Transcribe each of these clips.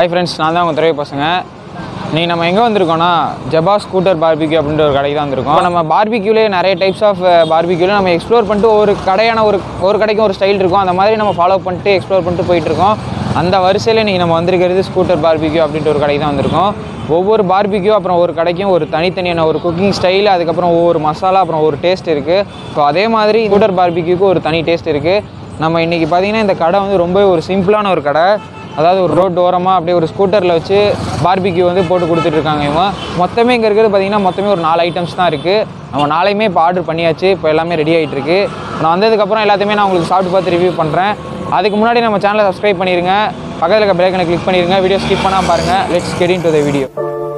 Hi friends நான் தான் உங்கள் துறை பசங்க நீங்கள் நம்ம எங்கே வந்திருக்கோம்னா ஜபா ஸ்கூட்டர் பார்பிக்யூ அப்படின்ற ஒரு கடைக்கு தான் வந்திருக்கோம் இப்போ நம்ம பார்பிக்யூலேயே நிறைய டைப்ஸ் ஆஃப் பார்பிக்யூவில் நம்ம எக்ஸ்ப்ளோர் பண்ணிட்டு ஒரு கடையான ஒரு ஒரு கடைக்கும் ஒரு ஸ்டைல் இருக்கும் அந்த மாதிரி நம்ம ஃபாலோ பண்ணிட்டு எக்ஸ்ப்ளோர் பண்ணிட்டு போயிட்டு இருக்கோம் அந்த வரிசையில் நீங்கள் நம்ம வந்திருக்கிறது ஸ்கூட்டர் பார்பிக்யூ அப்படின்ற ஒரு கடைக்கு தான் வந்திருக்கோம் ஒவ்வொரு பார்பிக்யூ அப்புறம் ஒரு கடைக்கும் ஒரு தனித்தனியான ஒரு குக்கிங் ஸ்டைல் அதுக்கப்புறம் ஒவ்வொரு மசாலா அப்புறம் ஒரு டேஸ்ட் இருக்குது ஸோ அதே மாதிரி ஸ்கூட்டர் பார்பிக்யூக்கு ஒரு தனி டேஸ்ட் இருக்குது நம்ம இன்றைக்கி பார்த்தீங்கன்னா இந்த கடை வந்து ரொம்ப ஒரு சிம்பிளான ஒரு கடை அதாவது ஒரு ரோட் ஓரமாக அப்படியே ஒரு ஸ்கூட்டரில் வச்சு பார்பிக்யூ வந்து போட்டு கொடுத்துட்ருக்காங்க இவங்க மொத்தமே இங்கே இருக்கிறது பார்த்தீங்கன்னா மொத்தமே ஒரு நாலு ஐட்டம்ஸ் தான் இருக்குது நம்ம நாளையுமே இப்போ ஆர்டர் பண்ணியாச்சு இப்போ எல்லாமே ரெடி ஆகிட்டு இருக்கு நான் வந்ததுக்கப்புறம் எல்லாத்தையுமே நான் உங்களுக்கு சாப்பிட்டு பார்த்து ரிவ்யூ பண்ணுறேன் அதுக்கு முன்னாடி நம்ம சேனலை சப்ஸ்கிரைப் பண்ணிடுங்க பக்கத்தில் இருக்க பிரேக்கனை கிளிக் பண்ணிடுங்க வீடியோ ஸ்கிப் பண்ணாமல் பாருங்கள் let's get into the video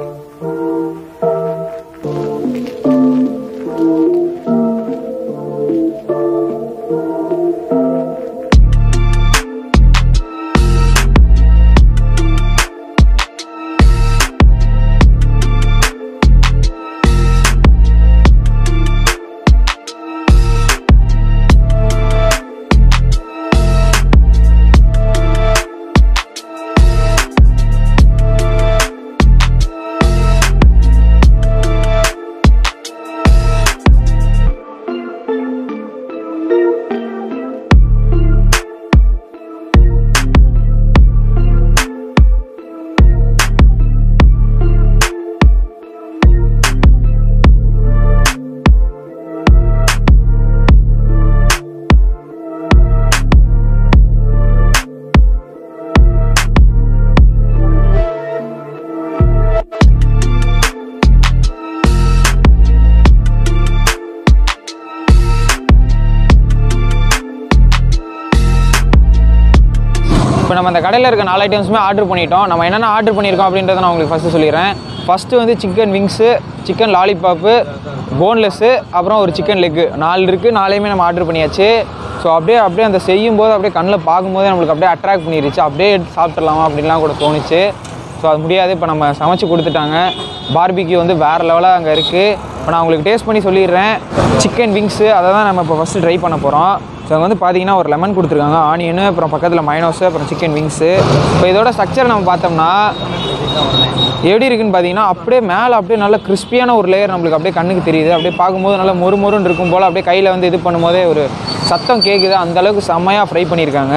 இப்போ நம்ம அந்த கடையில் இருக்க நாலு ஐட்டம்ஸுமே ஆர்டர் பண்ணிட்டோம் நம்ம என்னென்ன ஆர்டர் பண்ணியிருக்கோம் அப்படின்றத நான் உங்களுக்கு ஃபஸ்ட்டு சொல்லிடுறேன் ஃபஸ்ட்டு வந்து chicken wings chicken lollipop boneless அப்புறம் ஒரு சிக்கன் லெக்கு நாலு இருக்குது நாளையுமே நம்ம ஆர்டர் பண்ணியாச்சு ஸோ அப்படியே அப்படியே அந்த செய்யும் போது அப்படியே கண்ணில் பார்க்கும்போதே நம்மளுக்கு அப்படியே அட்ராக்ட் பண்ணிருச்சு அப்படியே எடுத்து சாப்பிட்றலாமா அப்படின்லாம் கூட தோணுச்சு ஸோ அது முடியாது இப்போ நம்ம சமைச்சு கொடுத்துட்டாங்க பார்பிக்யூ வந்து வேறு லெவலாக அங்கே இருக்குது இப்போ நான் உங்களுக்கு டேஸ்ட் பண்ணி சொல்லிடுறேன் சிக்கன் விங்ஸு அதை தான் நம்ம இப்போ ஃபஸ்ட்டு ட்ரை பண்ண போகிறோம் ஸோ அங்கே வந்து பார்த்தீங்கன்னா ஒரு லெமன் கொடுத்துருக்காங்க ஆனியனு அப்புறம் பக்கத்தில் மைனோஸு அப்புறம் சிக்கன் விங்ஸு இப்போ இதோட ஸ்ட்ரக்சர் நம்ம பார்த்தோம்னா எப்படி இருக்குன்னு பார்த்தீங்கன்னா அப்படியே மேலே அப்படியே நல்ல கிறிஸ்பியான ஒரு லேயர் நம்மளுக்கு அப்படியே கண்ணுக்கு தெரியுது அப்படியே பார்க்கும்போது நல்லா மொறு மொறுன்னு இருக்கும் போல் அப்படியே கையில் வந்து இது பண்ணும்போதே ஒரு சத்தம் கேட்குது அந்த அளவுக்கு செம்மையாக ஃப்ரை பண்ணியிருக்காங்க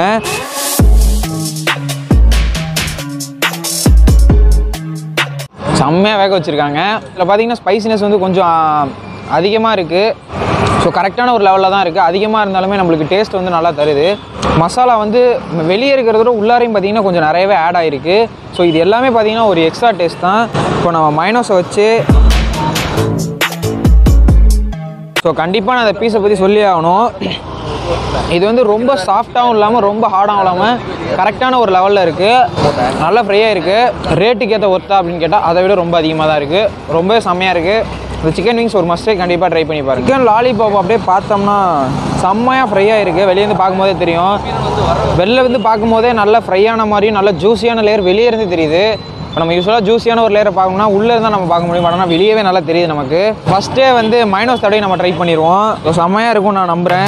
செம்மையாக வேக வச்சுருக்காங்க இதில் பார்த்தீங்கன்னா ஸ்பைசினஸ் வந்து கொஞ்சம் அதிகமாக இருக்குது ஸோ கரெக்டான ஒரு லெவலில் தான் இருக்குது அதிகமாக இருந்தாலுமே நம்மளுக்கு டேஸ்ட் வந்து நல்லா தருது மசாலா வந்து வெளியே இருக்கிறத விட உள்ளாரையும் பார்த்தீங்கன்னா கொஞ்சம் நிறையவே ஆட் ஆகிருக்கு ஸோ இது எல்லாமே பார்த்தீங்கன்னா ஒரு எக்ஸ்ட்ரா டேஸ்ட் தான் இப்போ நம்ம மைனோஸை வச்சு ஸோ கண்டிப்பாக நான் அந்த பீஸை பற்றி சொல்லி ஆகணும் இது வந்து ரொம்ப சாஃப்டாகவும் இல்லாமல் ரொம்ப ஹார்டாகவும் இல்லாமல் கரெக்டான ஒரு லெவலில் இருக்குது நல்லா ஃப்ரீயாக இருக்குது ரேட்டுக்கு ஏற்ற ஒர்த்தா அப்படின்னு கேட்டால் அதை விட ரொம்ப அதிகமாக தான் இருக்குது ரொம்பவே செம்மையாக இருக்குது இந்த சிக்கன் விங்ஸ் ஒரு மஸ்டே கண்டிப்பாக ட்ரை பண்ணி பாருங்க சிக்கன் லாலிபாப் அப்படியே பார்த்தோம்னா செம்மையாக ஃப்ரையாக இருக்குது வெளியேருந்து பார்க்கும்போதே தெரியும் வெளில வந்து பார்க்கும்போதே நல்லா ஃப்ரையான மாதிரியும் நல்லா ஜூஸியான லேயர் வெளியே இருந்து தெரியுது இப்போ நம்ம யூஸ்வலாக ஜூஸியான ஒரு லேயரை பார்க்கணும்னா உள்ளே இருந்தால் நம்ம பார்க்க முடியும் ஆனால் வெளியவே நல்லா தெரியுது நமக்கு ஃபஸ்ட்டே வந்து மைனோஸ் தடவை நம்ம ட்ரை பண்ணிடுவோம் ஸோ செம்மையாக இருக்கும் நான் நம்புகிறேன்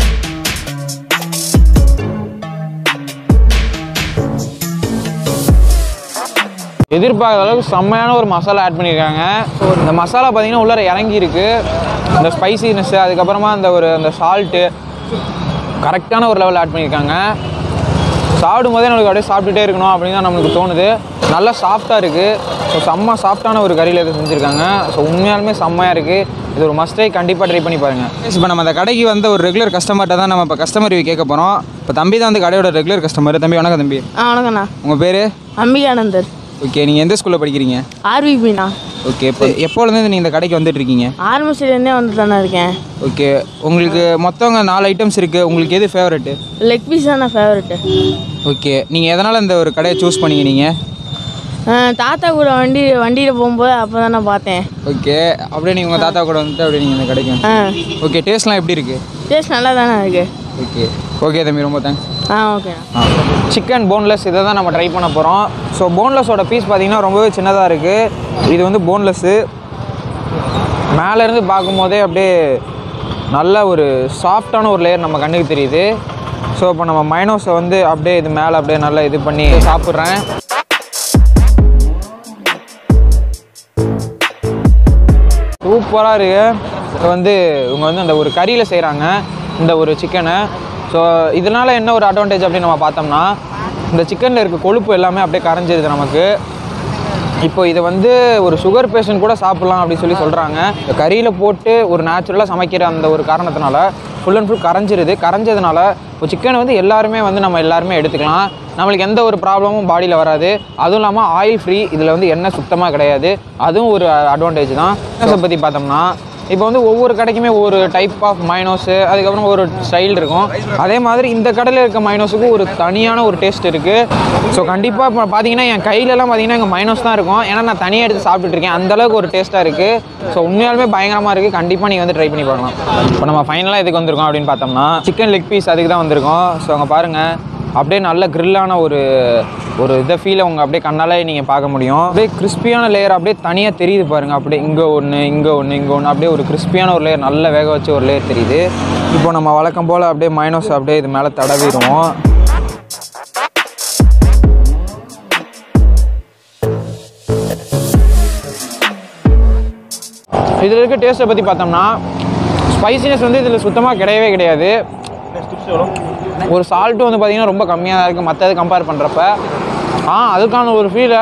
எதிர்பார்க்காத அளவுக்கு செம்மையான ஒரு மசாலா ஆட் பண்ணியிருக்காங்க இந்த மசாலா பார்த்தீங்கன்னா உள்ளார இறங்கி இருக்கு இந்த ஸ்பைசினஸ்ஸு அதுக்கப்புறமா அந்த ஒரு அந்த சால்ட்டு கரெக்டான ஒரு லெவல் ஆட் பண்ணியிருக்காங்க சாப்பிடும் போதே நம்மளுக்கு அப்படியே சாப்பிட்டுட்டே இருக்கணும் அப்படின்னு தான் நம்மளுக்கு தோணுது நல்லா சாஃப்டாக இருக்குது ஸோ செம்ம சாஃப்டான ஒரு கறியில் இது செஞ்சுருக்காங்க ஸோ உண்மையாலுமே செம்மையாக இருக்குது இது ஒரு மஸ்டை கண்டிப்பாக ட்ரை பண்ணி பாருங்கள் இப்போ நம்ம அந்த கடைக்கு வந்த ஒரு ரெகுலர் கஸ்டமர்கிட்ட தான் நம்ம இப்போ கஸ்டமர் ரிவ்யூ கேட்க போகிறோம் இப்போ தம்பி தான் வந்து கடையோட ரெகுலர் கஸ்டமர் தம்பி வணக்கம் தம்பி ஆ வணக்கண்ணா உங்கள் பேர் அம்பிகானந்தர் ஓகே நீங்கள் எந்த ஸ்கூலில் படிக்கிறீங்க ஆர்விபிண்ணா ஓகே இப்போ எப்போலேருந்து நீங்கள் இந்த கடைக்கு வந்துட்டு இருக்கீங்க ஆரம்பிச்சிலேருந்தே வந்து தானே இருக்கேன் ஓகே உங்களுக்கு மொத்தவங்க நாலு ஐட்டம்ஸ் இருக்குது உங்களுக்கு எது ஃபேவரெட்டு லெக் பீஸ் தான் ஃபேவரெட்டு ஓகே நீங்கள் எதனால் இந்த ஒரு கடையை சூஸ் பண்ணீங்க நீங்கள் தாத்தா கூட வண்டி வண்டியில் போகும்போது அப்போ தான் நான் பார்த்தேன் ஓகே அப்படியே நீங்கள் உங்கள் தாத்தா கூட வந்துட்டு அப்படியே நீங்கள் இந்த கடைக்கு வந்து ஆ ஓகே டேஸ்ட்லாம் எப்படி இருக்குது டேஸ்ட் நல்லா தானே இருக்கு ஓகே ஓகே தம்பி ரொம்ப தேங்க்ஸ் ஆ ஓகேண்ணா சிக்கன் போன்லெஸ் இதை தான் நம்ம ட்ரை பண்ண போகிறோம் ஸோ போன்லெஸ்ஸோட பீஸ் பார்த்தீங்கன்னா ரொம்பவே சின்னதாக இருக்குது இது வந்து போன்லெஸ்ஸு மேலேருந்து பார்க்கும்போதே அப்படியே நல்ல ஒரு சாஃப்டான ஒரு லேயர் நம்ம கண்ணுக்கு தெரியுது ஸோ இப்போ நம்ம மைனோஸை வந்து அப்படியே இது மேலே அப்படியே நல்லா இது பண்ணி சாப்பிட்றேன் சூப்பராக இருக்குது இது வந்து இவங்க வந்து அந்த ஒரு கறியில் செய்கிறாங்க இந்த ஒரு சிக்கனை ஸோ இதனால் என்ன ஒரு அட்வான்டேஜ் அப்படின்னு நம்ம பார்த்தோம்னா இந்த சிக்கனில் இருக்க கொழுப்பு எல்லாமே அப்படியே கரைஞ்சிருது நமக்கு இப்போ இதை வந்து ஒரு சுகர் பேஷண்ட் கூட சாப்பிட்லாம் அப்படின்னு சொல்லி சொல்கிறாங்க இந்த கறியில் போட்டு ஒரு நேச்சுரலாக சமைக்கிற அந்த ஒரு காரணத்தினால ஃபுல் அண்ட் ஃபுல் கரைஞ்சிருது கரைஞ்சதுனால இப்போ சிக்கனை வந்து எல்லாருமே வந்து நம்ம எல்லாருமே எடுத்துக்கலாம் நம்மளுக்கு எந்த ஒரு ப்ராப்ளமும் பாடியில் வராது அதுவும் இல்லாமல் ஆயில் ஃப்ரீ இதில் வந்து எண்ணெய் சுத்தமாக கிடையாது அதுவும் ஒரு அட்வான்டேஜ் தான் மைனஸை பற்றி பார்த்தோம்னா இப்போ வந்து ஒவ்வொரு கடைக்குமே ஒரு டைப் ஆஃப் மைனோஸு அதுக்கப்புறம் ஒரு ஸ்டைல் இருக்கும் அதே மாதிரி இந்த கடையில் இருக்க மைனோஸுக்கு ஒரு தனியான ஒரு டேஸ்ட் இருக்குது ஸோ கண்டிப்பாக இப்போ பார்த்தீங்கன்னா என் கையிலலாம் பார்த்தீங்கன்னா எங்கள் மைனோஸ் தான் இருக்கும் ஏன்னா நான் தனியாக எடுத்து சாப்பிட்டுட்டு இருக்கேன் அந்த அளவுக்கு ஒரு டேஸ்ட்டாக இருக்குது ஸோ உண்மையாலுமே பயங்கரமாக இருக்குது கண்டிப்பாக நீங்கள் வந்து ட்ரை பண்ணி பார்க்கலாம் இப்போ நம்ம ஃபைனலாக எதுக்கு வந்திருக்கோம் அப்படின்னு பார்த்தோம்னா சிக்கன் லெக் பீஸ் அதுக்கு தான் வந்திருக்கோம் ஸோ அங்கே பாருங்கள் அப்படியே நல்ல கிரில்லான ஒரு ஒரு இதை ஃபீலை உங்க அப்படியே கண்ணாலே நீங்கள் பார்க்க முடியும் அப்படியே கிறிஸ்பியான லேயர் அப்படியே தனியாக தெரியுது பாருங்கள் அப்படியே இங்கே ஒன்று இங்கே ஒன்று இங்கே ஒன்று அப்படியே ஒரு கிறிஸ்பியான ஒரு லேயர் நல்ல வேக வச்ச ஒரு லேயர் தெரியுது இப்போ நம்ம வழக்கம் போல் அப்படியே மைனோஸ் அப்படியே இது மேலே தடவிடுவோம் இதில் இருக்க டேஸ்ட்டை பற்றி பார்த்தோம்னா ஸ்பைசினஸ் வந்து இதில் சுத்தமாக கிடையவே கிடையாது ஒரு சால்ட்டும் வந்து பார்த்தீங்கன்னா ரொம்ப கம்மியாக தான் இருக்குது மற்றது கம்பேர் பண்ணுறப்ப ஆ அதுக்கான ஒரு ஃபீலை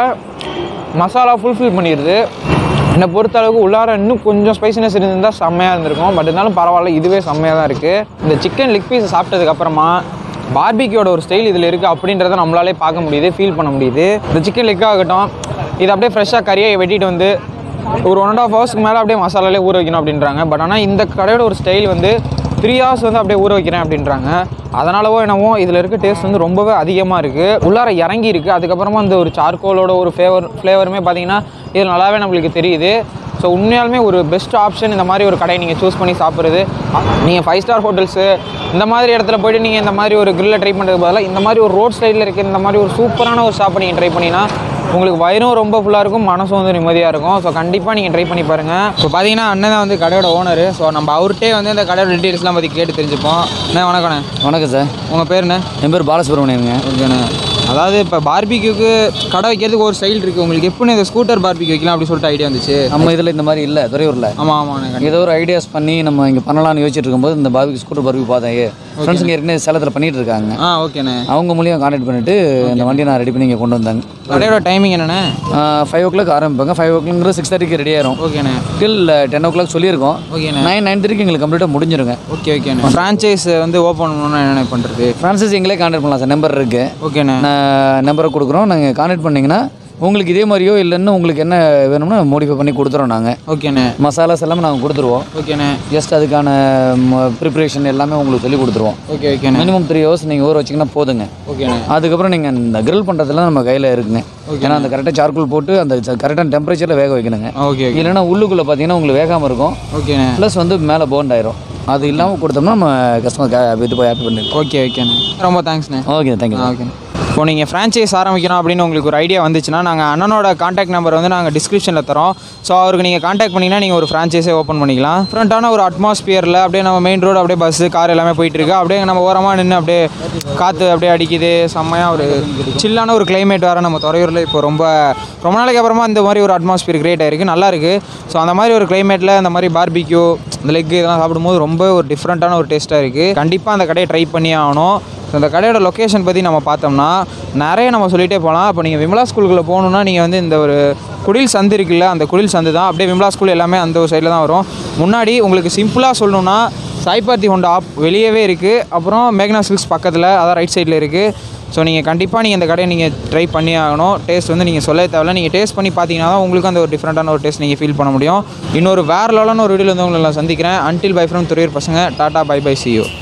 மசாலா ஃபுல்ஃபில் பண்ணிடுது என்னை பொறுத்த அளவுக்கு உள்ளார இன்னும் கொஞ்சம் ஸ்பைசினஸ் இருந்திருந்தால் செம்மையாக இருந்திருக்கும் பட் இருந்தாலும் பரவாயில்ல இதுவே செம்மையாக தான் இருக்குது இந்த சிக்கன் லெக் பீஸ் சாப்பிட்டதுக்கப்புறமா பார்பிக்கியோட ஒரு ஸ்டைல் இதில் இருக்குது அப்படின்றத நம்மளாலே பார்க்க முடியுது ஃபீல் பண்ண முடியுது இந்த சிக்கன் லெக் ஆகட்டும் இது அப்படியே ஃப்ரெஷ்ஷாக கறியை வெட்டிட்டு வந்து ஒரு ஒன் அண்ட் ஆஃப் ஹவர்ஸ்க்கு மேலே அப்படியே மசாலாலே ஊற வைக்கணும் அப்படின்றாங்க பட் ஆனால் இந்த கடையோட ஒரு ஸ்டைல் வந்து த்ரீ ஹவர்ஸ் வந்து அப்படியே ஊற வைக்கிறேன் அப்படின்றாங்க அதனாலவோ என்னவோ இதில் இருக்க டேஸ்ட் வந்து ரொம்பவே அதிகமாக இருக்குது உள்ளார இறங்கி இருக்குது அதுக்கப்புறமா இந்த ஒரு சார்கோலோட ஒரு ஃப்ளேவர் ஃப்ளேவருமே பார்த்தீங்கன்னா இது நல்லாவே நம்மளுக்கு தெரியுது ஸோ உண்மையாலுமே ஒரு பெஸ்ட் ஆப்ஷன் இந்த மாதிரி ஒரு கடையை நீங்கள் சூஸ் பண்ணி சாப்பிட்றது நீங்கள் ஃபைவ் ஸ்டார் ஹோட்டல்ஸு இந்த மாதிரி இடத்துல போயிட்டு நீங்கள் இந்த மாதிரி ஒரு கிரில்லை ட்ரை பண்ணுறதுக்கு பதிலாக இந்த மாதிரி ஒரு ரோட் சைடில் இருக்க இந்த மாதிரி ஒரு சூப்பரான ஒரு ஷாப்பை நீங்கள் ட்ரை பண்ணினா உங்களுக்கு வயிறும் ரொம்ப ஃபுல்லாக இருக்கும் மனசும் வந்து நிம்மதியாக இருக்கும் ஸோ கண்டிப்பாக நீங்கள் ட்ரை பண்ணி பாருங்கள் இப்போ பார்த்தீங்கன்னா அண்ணன் தான் வந்து கடையோட ஓனர் ஸோ நம்ம அவர்கிட்டே வந்து இந்த கடையோட டீட்டெயில்ஸ்லாம் பற்றி கேட்டு தெரிஞ்சுப்போம் அண்ணே வணக்கண்ணே வணக்கம் சார் உங்கள் பேர் என்ன என் பேர் பாலசுப்ரமணியனுங்க ஓகேண்ணே அதாவது இப்போ பார்பிக்யூக்கு கடை வைக்கிறதுக்கு ஒரு ஸ்டைல் இருக்குது உங்களுக்கு எப்படின்னு இந்த ஸ்கூட்டர் பார்பிக்யூ வைக்கலாம் அப்படின்னு சொல்லிட்டு ஐடியா வந்துச்சு நம்ம இதில் இந்த மாதிரி இல்லை துறையூரில் ஆமாம் ஆமாண்ணே கண்டிப்பா. ஏதோ ஒரு ஐடியாஸ் பண்ணி நம்ம இங்கே பண்ணலாம்னு யோசிச்சுட்டு இருக்கும்போது இந்த பாபிக்கு ஸ்கூட்டர் பாபிக்கு பார்த்தேன் ஃப்ரெண்ட்ஸுங்க ஏற்கனவே சேலத்தில் பண்ணிட்டு இருக்காங்க ஆ ஓகேண்ணே அவங்க மூலியம் கான்டாக்ட் பண்ணிட்டு இந்த வண்டியை நான் ரெடி பண்ணி இங்கே கொண்டு வந்தாங்க கடையோட டைமிங் என்னண்ணே ஃபைவ் ஓ கிளாக் ஆரம்பிப்பாங்க ஃபைவ் ஓ கிளாக்ங்கிறது சிக்ஸ் தேர்ட்டிக்கு ரெடி ஆயிரும் ஓகேண்ணே டில் டென் ஓ கிளாக் சொல்லியிருக்கோம் ஓகேண்ணே நைன் நைன் தேர்ட்டிக்கு எங்களுக்கு கம்ப்ளீட்டாக முடிஞ்சிருங்க ஓகே ஓகேண்ணே ஃப்ரான்ச்சைஸ் வந்து ஓப்பன் பண்ணணும்னா என்னென்ன பண்ணுறது ஃப்ரான்சைஸ் எங்களே கான்டாக்ட் பண்ணலாம் சார் நம்பர் இருக்குது ஓகேண்ணே நான் நம்பரை கொடுக்குறோம் நாங்கள் கான்டாக்ட் பண்ணிங்கன்னா உங்களுக்கு இதே மாதிரியோ இல்லைன்னு உங்களுக்கு என்ன வேணும்னா மோடிஃபை பண்ணி கொடுத்துறோம் நாங்கள் ஓகேண்ணே மசாலாஸ் எல்லாமே நாங்கள் கொடுத்துருவோம் ஓகேண்ணே ஜஸ்ட் அதுக்கான ப்ரிப்ரேஷன் எல்லாமே உங்களுக்கு சொல்லி கொடுத்துருவோம் ஓகே ஓகேண்ணே மினிமம் த்ரீ ஹவர்ஸ் நீங்கள் ஊற வச்சிங்கன்னா போதுங்க ஓகேண்ணே அதுக்கப்புறம் நீங்கள் இந்த grill பண்ணுறதுலாம் நம்ம கையில் இருக்குங்க ஏன்னா அந்த கரெக்டாக சார்கோல் போட்டு அந்த கரெக்டான டெம்பரேச்சரில் வேக வைக்கணுங்க ஓகே ஓகே இல்லைன்னா உள்ளுக்குள்ளே பார்த்தீங்கன்னா உங்களுக்கு வேகாமல் இருக்கும் ஓகேண்ணே ப்ளஸ் வந்து மேலே போண்ட் ஆயிரும் அது இல்லாமல் கொடுத்தோம்னா நம்ம கஸ்டமர் இது போய் ஹாப்பி பண்ணிருக்கோம் ஓகே ஓகேண்ணே ரொம்ப தேங்க்ஸ்ண்ணே ஓகே தேங்க்யூ ஓகே இப்போ நீங்கள் ஃப்ரான்ச்சைஸ் ஆரம்பிக்கணும் அப்படின்னு உங்களுக்கு ஒரு ஐடியா வந்துச்சுன்னா நாங்கள் அண்ணனோட காண்டாக்ட் நம்பர் வந்து நாங்கள் டிஸ்கிரிப்ஷனில் தரோம் ஸோ அவருக்கு நீங்கள் காண்டாக்ட் பண்ணிங்கன்னா நீங்கள் ஒரு ஃப்ரான்ச்சைஸே ஓப்பன் பண்ணிக்கலாம் டிஃப்ரெண்ட்டான ஒரு அட்மாஸ்பியரில் அப்படியே நம்ம மெயின் ரோடு அப்படியே பஸ்ஸு கார் எல்லாமே போயிட்டு இருக்கு அப்படியே நம்ம ஓரமாக நின்று அப்படியே காற்று அப்படியே அடிக்குது செம்மையாக ஒரு சில்லான ஒரு கிளைமேட் வேறு நம்ம துறையூரில் இப்போ ரொம்ப ரொம்ப நாளைக்கு அப்புறமா இந்த மாதிரி ஒரு அட்மாஸ்பியர் கிரியேட் ஆயிருக்கு நல்லா இருக்குது ஸோ அந்த மாதிரி ஒரு கிளைமேட்டில் இந்த மாதிரி பார்பிக்யூ இந்த லெக் இதெல்லாம் சாப்பிடும்போது ரொம்ப ஒரு டிஃப்ரெண்ட்டான ஒரு டேஸ்ட்டாக இருக்குது கண்டிப்பாக அந்த கடையை ட்ரை பண்ணியே ஆகணும் ஸோ இந்த கடையோட லொக்கேஷன் பற்றி நம்ம பார்த்தோம்னா நிறைய நம்ம சொல்லிகிட்டே போகலாம் இப்போ நீங்கள் விமலா ஸ்கூலுக்குள்ளே போகணுன்னா நீங்கள் வந்து இந்த ஒரு குடில் சந்து இருக்குல்ல அந்த குடில் சந்து தான் அப்படியே விமலா ஸ்கூல் எல்லாமே அந்த ஒரு சைடில் தான் வரும் முன்னாடி உங்களுக்கு சிம்பிளாக சொல்லணுன்னா சாய்பாத்தி ஹோண்டா ஆப் வெளியவே இருக்குது அப்புறம் மேக்னா சில்க்ஸ் பக்கத்தில் அதான் ரைட் சைடில் இருக்குது ஸோ நீங்கள் கண்டிப்பாக நீங்கள் இந்த கடையை நீங்கள் ட்ரை பண்ணி ஆகணும் டேஸ்ட் வந்து நீங்கள் சொல்ல தேவையில்ல நீங்கள் டேஸ்ட் பண்ணி பார்த்தீங்கன்னா தான் உங்களுக்கு அந்த ஒரு டிஃப்ரெண்ட்டான ஒரு டேஸ்ட் நீங்கள் ஃபீல் பண்ண முடியும் இன்னொரு வேறு லெவலான ஒரு வீடியோவில் வந்து உங்களை நான் சந்திக்கிறேன் அன்டில் பை ஃப்ரம் துறையூர் பசங்க tata bye bye see you